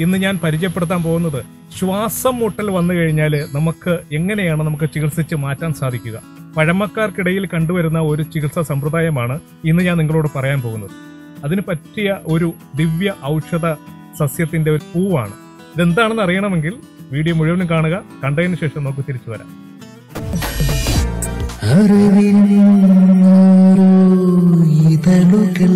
ഇന്ന് ഞാൻ പരിചയപ്പെടുത്താൻ പോകുന്നത് ശ്വാസം മുട്ടൽ വന്നു കഴിഞ്ഞാൽ നമുക്ക് എങ്ങനെയാണ് നമുക്ക് ചികിത്സിച്ച് മാറ്റാൻ സാധിക്കുക പഴമക്കാർക്കിടയിൽ കണ്ടുവരുന്ന ഒരു ചികിത്സാ സമ്പ്രദായമാണ് ഇന്ന് ഞാൻ നിങ്ങളോട് പറയാൻ പോകുന്നത് അതിന് പറ്റിയ ഒരു ദിവ്യ ഔഷധ സസ്യത്തിന്റെ ഒരു പൂവാണ് ഇതെന്താണെന്ന് അറിയണമെങ്കിൽ വീഡിയോ മുഴുവനും കാണുക കണ്ടതിന് ശേഷം നമുക്ക് തിരിച്ചു വരാം ഇതളുകൾ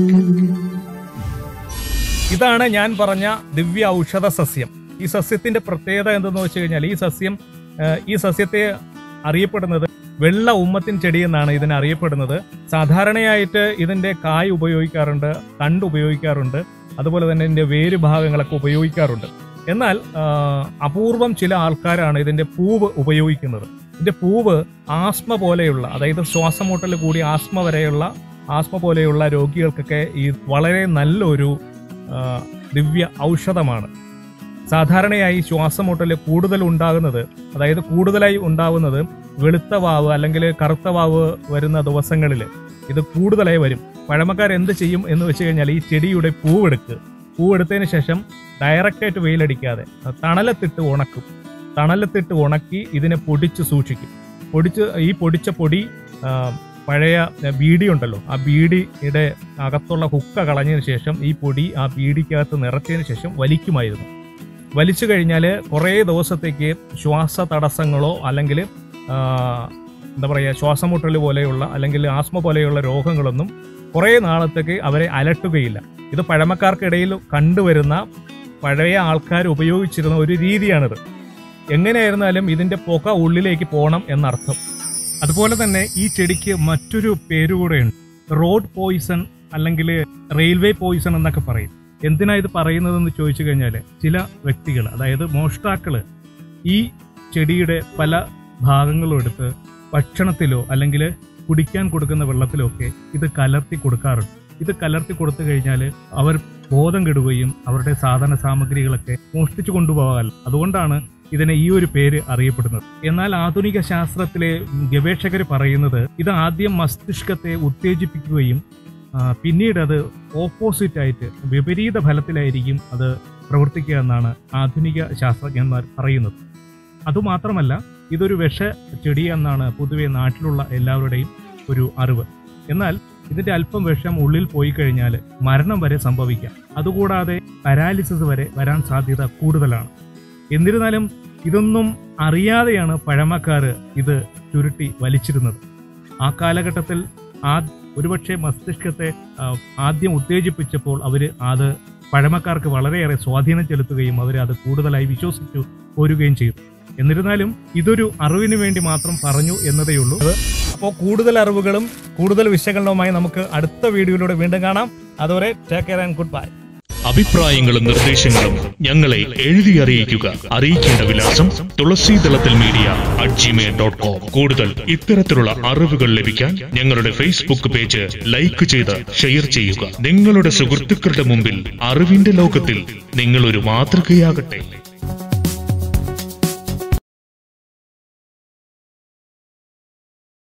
ഇതാണ് ഞാൻ പറഞ്ഞ ദിവ്യ ഔഷധ സസ്യം ഈ സസ്യത്തിന്റെ പ്രത്യേകത എന്തെന്ന് വെച്ച് കഴിഞ്ഞാൽ ഈ സസ്യം ആ, ഈ സസ്യത്തെ അറിയപ്പെടുന്നത് വെള്ള ഉമ്മത്തിൻ ചെടി എന്നാണ് ഇതിനെ അറിയപ്പെടുന്നത് സാധാരണയായിട്ട് ഇതിന്റെ കായ് ഉപയോഗിക്കാറുണ്ട് തണ്ട് ഉപയോഗിക്കാറുണ്ട് അതുപോലെ തന്നെ ഇതിന്റെ വേര് ഭാഗങ്ങളൊക്കെ ഉപയോഗിക്കാറുണ്ട് എന്നാൽ ആ, അപൂർവം ചില ആൾക്കാരാണ് ഇതിന്റെ പൂവ് ഉപയോഗിക്കുന്നത് ഇതിന്റെ പൂവ് ആസ്മ പോലെയുള്ള അതായത് ശ്വാസമുട്ടൽ കൂടി ആസ്മ വരെയുള്ള ആസ്മ പോലെയുള്ള രോഗികൾക്കൊക്കെ ഈ വളരെ നല്ലൊരു ആ, ദിവ്യ ഔഷധമാണ് സാധാരണയായി ശ്വാസമുട്ടൽ കൂടുതൽ ഉണ്ടാകുന്നത് അതായത് കൂടുതലായി ഉണ്ടാവുന്നത് വെളുത്ത വാവ് അല്ലെങ്കിൽ കറുത്ത വാവ് വരുന്ന ദിവസങ്ങളിൽ ഇത് കൂടുതലായി വരും പഴമക്കാർ എന്ത് ചെയ്യും എന്ന് വെച്ച് കഴിഞ്ഞാൽ ഈ ചെടിയുടെ പൂവെടുക്ക് പൂവെടുത്തതിന് ശേഷം ഡയറക്റ്റായിട്ട് വെയിലടിക്കാതെ തണലത്തിട്ട് ഉണക്കും തണലത്തിട്ട് ഉണക്കി ഇതിനെ പൊടിച്ച് സൂക്ഷിക്കും പൊടിച്ച് ഈ പൊടിച്ച പൊടി ആ, പഴയ ബീഡി ഉണ്ടല്ലോ ആ ബീഡിയുടെ അകത്തുള്ള ഹുക്ക കളഞ്ഞതിന് ശേഷം ഈ പൊടി ആ ബീഡിക്കകത്ത് നിറച്ചതിന് ശേഷം വലിക്കുമായിരുന്നു വലിച്ചു കഴിഞ്ഞാൽ കുറേ ദിവസത്തേക്ക് ശ്വാസ തടസ്സങ്ങളോ അല്ലെങ്കിൽ എന്താ പറയുക ശ്വാസമുട്ടൽ പോലെയുള്ള അല്ലെങ്കിൽ ആസ്മ പോലെയുള്ള രോഗങ്ങളൊന്നും കുറേ നാളത്തേക്ക് അവരെ അലട്ടുകയില്ല ഇത് പഴമക്കാർക്കിടയിൽ കണ്ടുവരുന്ന പഴയ ആൾക്കാർ ഉപയോഗിച്ചിരുന്ന ഒരു രീതിയാണിത് എങ്ങനെയായിരുന്നാലും ഇതിന്റെ പുക ഉള്ളിലേക്ക് പോകണം എന്നർത്ഥം അതുപോലെ തന്നെ ഈ ചെടിക്ക് മറ്റൊരു പേരുകൂടെയുണ്ട് റോഡ് പോയിസൺ അല്ലെങ്കിൽ റെയിൽവേ പോയിസൺ എന്നൊക്കെ പറയും എന്തിനാ ഇത് പറയുന്നതെന്ന് ചോദിച്ചു കഴിഞ്ഞാൽ ചില വ്യക്തികൾ അതായത് മോഷ്ടാക്കള് ഈ ചെടിയുടെ പല ഭാഗങ്ങളും എടുത്ത് ഭക്ഷണത്തിലോ അല്ലെങ്കിൽ കുടിക്കാൻ കൊടുക്കുന്ന വെള്ളത്തിലോ ഒക്കെ ഇത് കലർത്തി കൊടുക്കാറുണ്ട് ഇത് കലർത്തി കൊടുത്തു കഴിഞ്ഞാൽ അവർ ബോധം കെടുകയും അവരുടെ സാധന സാമഗ്രികളൊക്കെ മോഷ്ടിച്ചു കൊണ്ടുപോകാൻ അതുകൊണ്ടാണ് ഇതിനെ ഈ ഒരു പേര് അറിയപ്പെടുന്നത് എന്നാൽ ആധുനിക ശാസ്ത്രത്തിലെ ഗവേഷകർ പറയുന്നത് ഇത് ആദ്യം മസ്തിഷ്കത്തെ ഉത്തേജിപ്പിക്കുകയും ആ, പിന്നീട് അത് ഓപ്പോസിറ്റ് ആയിട്ട് വിപരീത ഫലത്തിലായിരിക്കും അത് പ്രവർത്തിക്കുക എന്നാണ് ആധുനിക ശാസ്ത്രജ്ഞന്മാർ പറയുന്നത് അതുമാത്രമല്ല ഇതൊരു വിഷ ചെടി എന്നാണ് പൊതുവെ നാട്ടിലുള്ള എല്ലാവരുടെയും ഒരു അറിവ് എന്നാൽ ഇതിന്റെ അല്പം വിഷം ഉള്ളിൽ പോയി കഴിഞ്ഞാൽ മരണം വരെ സംഭവിക്കാം അതുകൂടാതെ പാരാലിസിസ് വരെ വരാൻ സാധ്യത കൂടുതലാണ് എന്നിരുന്നാലും ഇതൊന്നും അറിയാതെയാണ് പഴമക്കാർ ഇത് ചുരുട്ടി വലിച്ചിരുന്നത് ആ കാലഘട്ടത്തിൽ ആ ഒരുപക്ഷെ മസ്തിഷ്കത്തെ ആ, ആദ്യം ഉത്തേജിപ്പിച്ചപ്പോൾ അവർ അത് പഴമക്കാർക്ക് വളരെയേറെ സ്വാധീനം ചെലുത്തുകയും അവർ അത് കൂടുതലായി വിശ്വസിച്ചു പോരുകയും ചെയ്തു എന്നിരുന്നാലും ഇതൊരു അറിവിന് വേണ്ടി മാത്രം പറഞ്ഞു എന്നതേയുള്ളൂ അപ്പോൾ കൂടുതൽ അറിവുകളും കൂടുതൽ വിശകലനവുമായി നമുക്ക് അടുത്ത വീഡിയോയിലൂടെ വീണ്ടും കാണാം അതുവരെ take care and good bye അഭിപ്രായങ്ങളും നിർദ്ദേശങ്ങളും ഞങ്ങളെ എഴുതി അറിയിക്കുക അറിയിക്കേണ്ട വിലാസം തുളസീദളത്തിൽ media at Gmail dot com കൂടുതൽ ഇത്തരത്തിലുള്ള അറിവുകൾ ലഭിക്കാൻ ഞങ്ങളുടെ ഫേസ്ബുക്ക് പേജ് ലൈക്ക് ചെയ്ത് ഷെയർ ചെയ്യുക നിങ്ങളുടെ സുഹൃത്തുക്കളുടെ മുമ്പിൽ അറിവിന്റെ ലോകത്തിൽ നിങ്ങൾ ഒരു മാതൃകയാകട്ടെ